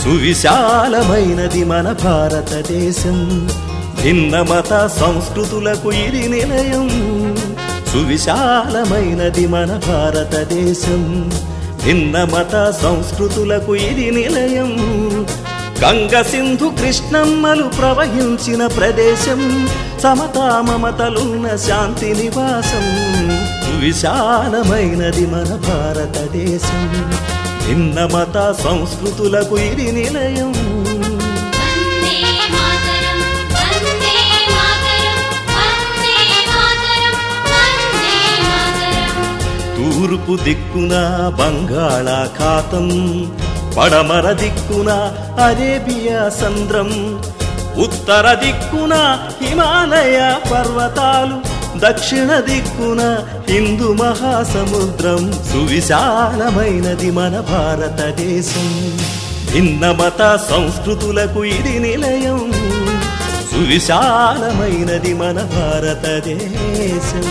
సువిశాలమైనది మన భారతదేశం భిన్న మత సంస్కృతులకు ఇది నిలయం సువిశాలమైనది మన భారతదేశం భిన్న మత సంస్కృతులకు ఇది నిలయం గంగ సింధు కృష్ణమ్మలు ప్రవహించిన ప్రదేశం సమతా మమతలున్న శాంతి నివాసం విశాలమైనది మన భారతదేశం భిన్న మత సంస్కృతులకు ఇది నిలయం వందే మాతరం వందే మాతరం వందే మాతరం వందే మాతరం తూర్పు దిక్కున బంగాళాఖాతం పడమర దిక్కున అరేబియా సంద్రం ఉత్తర దిక్కున హిమాలయ పర్వతాలు దక్షిణ దిక్కున హిందూ మహాసముద్రం సువిశాలమైనది మన భారతదేశం భిన్న మత సంస్కృతులకు ఇది నిలయం సువిశాలమైనది మన భారతదేశం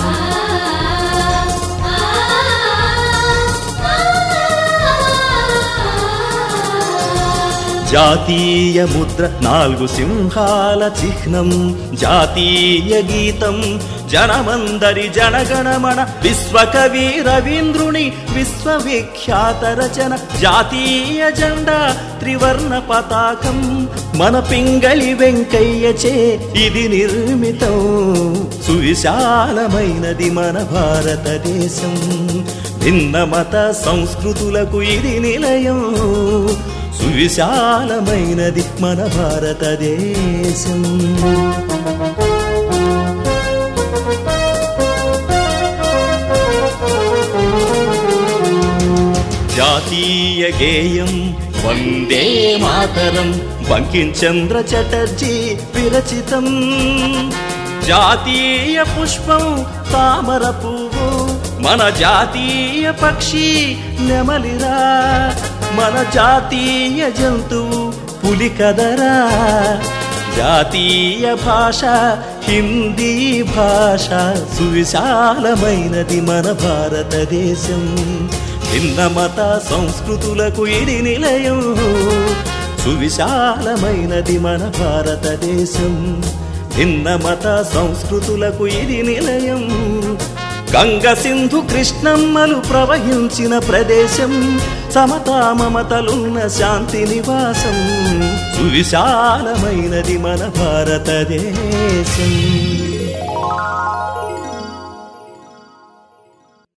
జాతీయ ముద్ర నాలుగు సింహాల చిహ్నం జాతీయ గీతం జనమందరి జనగణమన విశ్వకవి రవీంద్రుని విశ్వవిఖ్యాత రచన జాతీయ జెండా త్రివర్ణ పతాకం మన పింగళి వెంకయ్యచే ఇది నిర్మితం సువిశాలమైనది మన భారతదేశం భిన్న మత సంస్కృతులకు ఇది నిలయం సువిశాలమైనది మన భారతదేశం జాతీయ గేయం వందే మాతరం బంకించంద్ర చటర్జీ విరచితం జాతీయ పుష్పం తామర పువ్వు మన జాతీయ పక్షి నెమలిరా మన జాతీయ జంతువు పులి కదరా జాతీయ భాష హిందీ భాష సువిశాలమైనది మన భారతదేశం భిన్న మత సంస్కృతులకు ఇది నిలయం సువిశాలమైనది మన భారతదేశం భిన్న మత సంస్కృతులకు ఇది నిలయం గంగ సింధు కృష్ణమ్మలు ప్రవహించిన ప్రదేశం సమతా మమతలున్న శాంతి నివాసం సువిశాలమైనది మన భారతదేశం